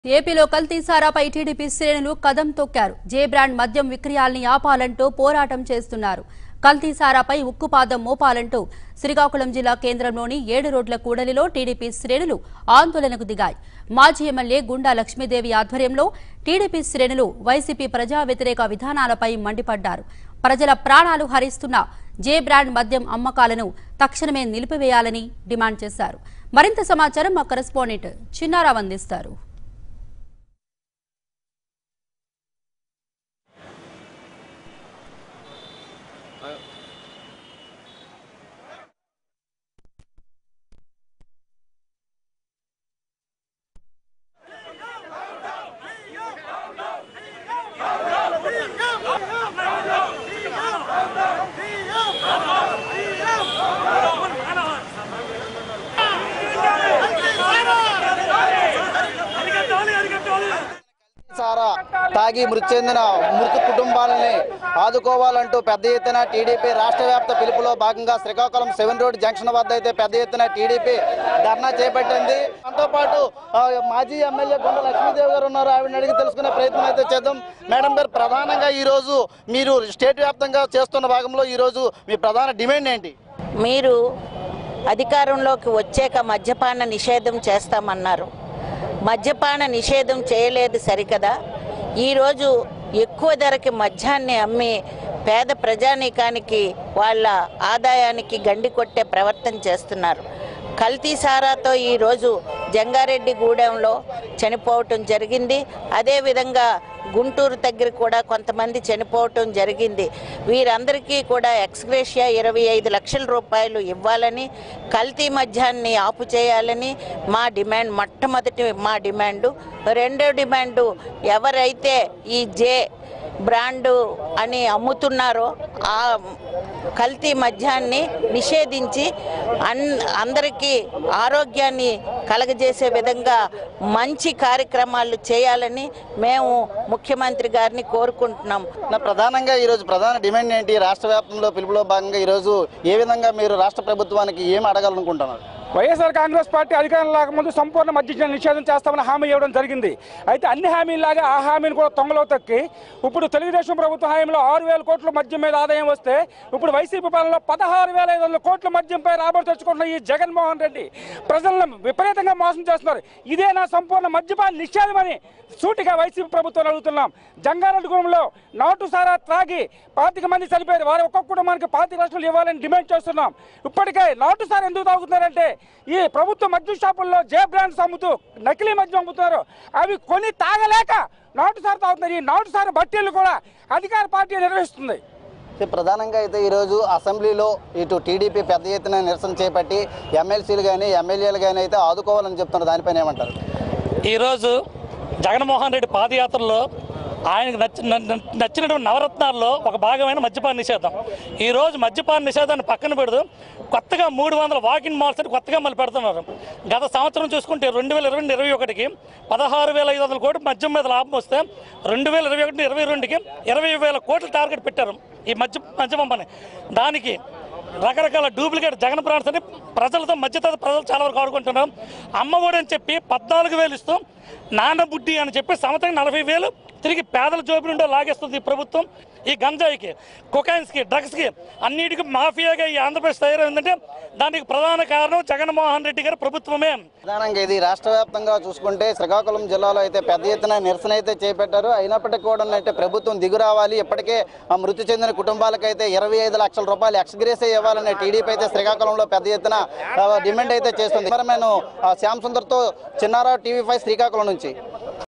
ఏపీలో కల్తీ సారాపై టీడీపీ శ్రేణులు కదం తొక్కారు జే బ్రాండ్ మద్యం విక్రయాల్ని ఆపాలంటూ పోరాటం చేస్తున్నారు కల్తీ సారాపై ఉక్కుపాదం మోపాలంటూ శ్రీకాకుళం జిల్లా కేంద్రంలోని ఏడు రోడ్ల కూడలిలో టీడీపీ శ్రేణులు ఆందోళనకు దిగాయి మాజీ ఎమ్మెల్యే గుండా లక్ష్మీదేవి ఆధ్వర్యంలో టీడీపీ శ్రేణులు వైసీపీ ప్రజా వ్యతిరేక విధానాలపై మండిపడ్డారు ప్రజల ప్రాణాలు హరిస్తున్న జే బ్రాండ్ మద్యం అమ్మకాలను తక్షణమే నిలిపివేయాలని డిమాండ్ చేశారు మరింత సమాచారం మా కరెస్పాండెంట్ చిన్నారావు అందిస్తారు సారా తాగి మృతి చెందిన మృతి కుటుంబాలని ఆదుకోవాలంటూ పెద్ద ఎత్తున టీడీపీ రాష్ట్ర వ్యాప్త పిలుపులో భాగంగా శ్రీకాకుళం సెవెన్ రోడ్ జంక్షన్ వద్ద అయితే పెద్ద ఎత్తున టీడీపీ ధర్నా చేపట్టింది దాంతో పాటు ఆ, మాజీ ఎమ్మెల్యే గుండ లక్ష్మీదేవి గారు ఉన్నారు ఆవిడని అడిగి తెలుసుకునే ప్రయత్నం అయితే చేద్దాం మేడం గారు ప్రధానంగా ఈ రోజు మీరు స్టేట్ వ్యాప్తంగా చేస్తున్న భాగంలో ఈ రోజు మీ ప్రధాన డిమాండ్ ఏంటి మీరు అధికారంలోకి వచ్చాక మద్యపాన నిషేధం చేస్తామన్నారు మద్యపాన నిషేధం చేయలేదు సరికదా ఈరోజు ఎక్కువ ధరకి మద్యాన్ని అమ్మి పేద ప్రజానీకానికి వాళ్ళ ఆదాయానికి గండి కొట్టే ప్రవర్తన చేస్తున్నారు కల్తీ సారాతో ఈరోజు జంగారెడ్డి గూడెంలో చనిపోవటం జరిగింది అదేవిధంగా గుంటూరు దగ్గర కూడా కొంతమంది చనిపోవటం జరిగింది వీరందరికీ కూడా ఎక్స్గ్రేషియా ఇరవై ఐదు లక్షల రూపాయలు ఇవ్వాలని కల్తీ మద్యాన్ని ఆపు చేయాలని మా డిమాండ్ మొట్టమొదటి మా డిమాండు రెండో డిమాండు ఎవరైతే ఈ జే బ్రాండు అని అమ్ముతున్నారో ఆ కల్తీ మద్యాన్ని నిషేధించి అన్ అందరికీ ఆరోగ్యాన్ని కలగజేసే విధంగా మంచి కార్యక్రమాలు చేయాలని మేము ముఖ్యమంత్రి గారిని కోరుకుంటున్నాం నా ప్రధానంగా ఈరోజు ప్రధాన డిమాండ్ ఏంటి రాష్ట్ర వ్యాప్తంలో పిలుపులో భాగంగా ఈరోజు ఏ విధంగా మీరు రాష్ట్ర ప్రభుత్వానికి ఏం అడగాలనుకుంటున్నారు వైఎస్ఆర్ కాంగ్రెస్ పార్టీ అధికారం రాకముందు సంపూర్ణ మద్య నిషేధం చేస్తామని హామీ ఇవ్వడం జరిగింది అయితే అన్ని హామీలాగా ఆ హామీని కూడా తొంగలో తొక్కి ఇప్పుడు తెలుగుదేశం ప్రభుత్వ హామీలో ఆరు వేల కోట్ల మద్యం మీద ఆదాయం వస్తే ఇప్పుడు వైసీపీ పాలనలో పదహారు వేల ఐదు వందల కోట్ల మద్యంపై రాబడి తెచ్చుకుంటున్న ఈ జగన్మోహన్ రెడ్డి ప్రజలను విపరీతంగా మోసం చేస్తున్నారు ఇదే నా సంపూర్ణ మద్యపాన నిషేధమని సూటిగా వైసీపీ ప్రభుత్వం అడుగుతున్నాం జంగారెడ్డిగూడెంలో నాటు సారా త్రాగి పాతిక మంది చనిపోయారు వారి ఒక్కొక్క కుటుంబానికి పాతిక లక్షలు ఇవ్వాలని డిమాండ్ చేస్తున్నాం ఇప్పటికే నాటు సారా ఎందుకు తాగుతున్నారంటే ఈ ప్రభుత్వ మద్యం షాపుల్లో జే బ్రాండ్స్ అమ్ముతూ నకిలీ మద్యం అమ్ముతున్నారు అవి కొని తాగలేక నాటు సారా తాగుతున్నారు ఈ నాటు సారా బట్టీలు కూడా అధికార పార్టీ నిర్వహిస్తుంది అయితే ప్రధానంగా అయితే ఈరోజు అసెంబ్లీలో ఇటు టీడీపీ పెద్ద ఎత్తున నిరసన చేపట్టి ఎమ్మెల్సీలు కానీ ఎమ్మెల్యేలు కానీ అయితే ఆదుకోవాలని చెప్తున్నారు దానిపైన ఏమంటారు ఈరోజు జగన్మోహన్ రెడ్డి పాదయాత్రలో ఆయనకు నచ్చి న- నచ్చినటువంటి నవరత్నాల్లో ఒక భాగమైన మద్యపాన నిషేధం ఈరోజు మద్యపాన నిషేధాన్ని పక్కన పెడదు కొత్తగా మూడు వందల వాకింగ్ మాల్స్ అని కొత్తగా మళ్ళీ పెడుతున్నారు గత సంవత్సరం చూసుకుంటే రెండు వేల ఇరవై ఇరవై ఒకటికి పదహారు వేల ఐదు వందల కోట్లు మద్యం మీద లాభం వస్తే రెండు వేల ఇరవై ఒకటి ఇరవై రెండుకి ఇరవై వేల కోట్ల టార్గెట్ పెట్టారు ఈ మద్య మద్యం పంపని దానికి రకరకాల డూప్లికేట్ జగన్ బ్రాండ్స్ అని ప్రజలతో మధ్యతరగతి ప్రజలు చాలా వరకు ఆడుకుంటున్నారు అమ్మఒడి అని చెప్పి పద్నాలుగు వేలు ఇస్తూ నాన్న బుడ్డి అని చెప్పి సంవత్సరం నలభై వేలు తిరిగి పేదల జోబు నుండి లాగేస్తుంది ఈ ప్రభుత్వం ఈ గంజాయికి కొకైన్స్కి డ్రగ్స్కి అన్నిటికీ మాఫియాగా ఈ ఆంధ్రప్రదేశ్ తయారైందంటే దానికి ప్రధాన కారణం జగన్మోహన్ రెడ్డి గారి ప్రభుత్వమే ప్రధానంగా ఇది రాష్ట్ర వ్యాప్తంగా చూసుకుంటే శ్రీకాకుళం జిల్లాలో అయితే పెద్ద ఎత్తున నిరసన అయితే చేపట్టారు అయినప్పటికీ కూడా అయితే ప్రభుత్వం దిగు రావాలి ఇప్పటికే ఆ మృతి చెందిన కుటుంబాలకైతే ఇరవై ఐదు లక్షల రూపాయలు ఎక్స్గ్రేస్ ఇవ్వాలని టీడీపీ అయితే శ్రీకాకుళంలో పెద్ద ఎత్తున ఆ, డిమాండ్ అయితే చేస్తుంది మరి నేను శ్యామ్ సుందర్తో చిన్నారావు టీవీ ఫైవ్ శ్రీకాకుళం నుంచి